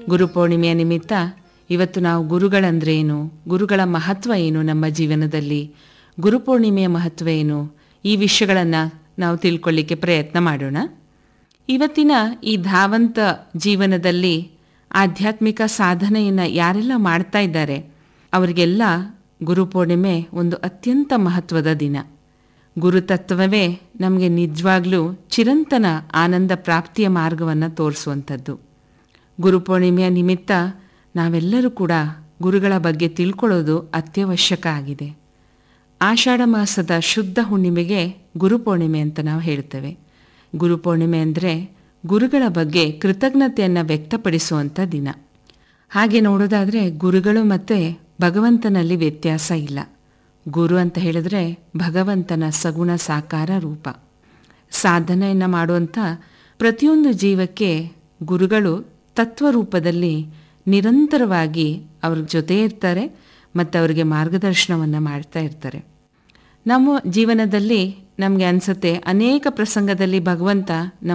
ಗುರುಪೂರ್ಣಿಮೆಯ ನಿಮಿತ್ತ ಇವತ್ತು ನಾವು ಗುರುಗಳಂದ್ರೆ ಏನು ಗುರುಗಳ ಮಹತ್ವ ಏನು ನಮ್ಮ ಜೀವನದಲ್ಲಿ ಗುರುಪೂರ್ಣಿಮೆಯ ಮಹತ್ವ ಏನು ಈ ವಿಷಯಗಳನ್ನು ನಾವು ತಿಳ್ಕೊಳ್ಳಿಕ್ಕೆ ಪ್ರಯತ್ನ ಮಾಡೋಣ ಇವತ್ತಿನ ಈ ಧಾವಂತ ಜೀವನದಲ್ಲಿ ಆಧ್ಯಾತ್ಮಿಕ ಸಾಧನೆಯನ್ನು ಯಾರೆಲ್ಲ ಮಾಡ್ತಾ ಇದ್ದಾರೆ ಅವರಿಗೆಲ್ಲ ಗುರುಪೂರ್ಣಿಮೆ ಒಂದು ಅತ್ಯಂತ ಮಹತ್ವದ ದಿನ ಗುರುತತ್ವವೇ ನಮಗೆ ನಿಜವಾಗ್ಲೂ ಚಿರಂತನ ಆನಂದ ಪ್ರಾಪ್ತಿಯ ಮಾರ್ಗವನ್ನು ತೋರಿಸುವಂಥದ್ದು ಗುರುಪೂರ್ಣಿಮೆಯ ನಿಮಿತ್ತ ನಾವೆಲ್ಲರೂ ಕೂಡ ಗುರುಗಳ ಬಗ್ಗೆ ತಿಳ್ಕೊಳ್ಳೋದು ಅತ್ಯವಶ್ಯಕ ಆಗಿದೆ ಆಷಾಢ ಮಾಸದ ಶುದ್ಧ ಹುಣ್ಣಿಮೆಗೆ ಗುರುಪೂರ್ಣಿಮೆ ಅಂತ ನಾವು ಹೇಳ್ತೇವೆ ಗುರುಪೂರ್ಣಿಮೆ ಅಂದರೆ ಗುರುಗಳ ಬಗ್ಗೆ ಕೃತಜ್ಞತೆಯನ್ನು ವ್ಯಕ್ತಪಡಿಸುವಂಥ ದಿನ ಹಾಗೆ ನೋಡೋದಾದರೆ ಗುರುಗಳು ಮತ್ತು ಭಗವಂತನಲ್ಲಿ ವ್ಯತ್ಯಾಸ ಇಲ್ಲ ಗುರು ಅಂತ ಹೇಳಿದ್ರೆ ಭಗವಂತನ ಸಗುಣ ಸಾಕಾರ ರೂಪ ಸಾಧನೆಯನ್ನು ಮಾಡುವಂಥ ಪ್ರತಿಯೊಂದು ಜೀವಕ್ಕೆ ಗುರುಗಳು ತತ್ವರೂಪದಲ್ಲಿ ನಿರಂತರವಾಗಿ ಅವ್ರ ಜೊತೆ ಇರ್ತಾರೆ ಮತ್ತು ಅವರಿಗೆ ಮಾರ್ಗದರ್ಶನವನ್ನು ಮಾಡ್ತಾ ಇರ್ತಾರೆ ನಮ್ಮ ಜೀವನದಲ್ಲಿ ನಮಗೆ ಅನಿಸುತ್ತೆ ಅನೇಕ ಪ್ರಸಂಗದಲ್ಲಿ ಭಗವಂತ ನಮ್ಮ